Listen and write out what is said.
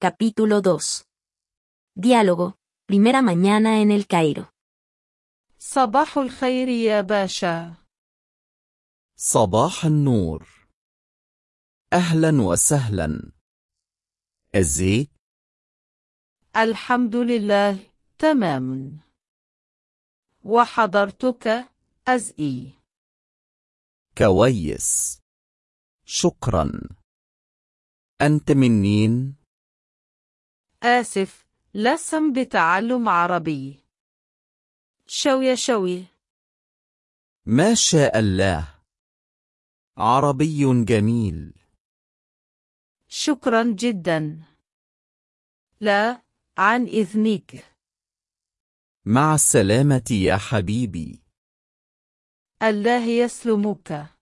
Capítulo 2. Diálogo. Primera mañana en el Cairo. صباح الخير يا باشا صباح النور أهلا وسهلا ازيك الحمد لله تمام وحضرتك أزئي كويس شكرا أنت منين؟ آسف لسم بتعلم عربي شوي شوي ما شاء الله عربي جميل شكرا جدا لا عن إذنك مع السلامة يا حبيبي الله يسلمك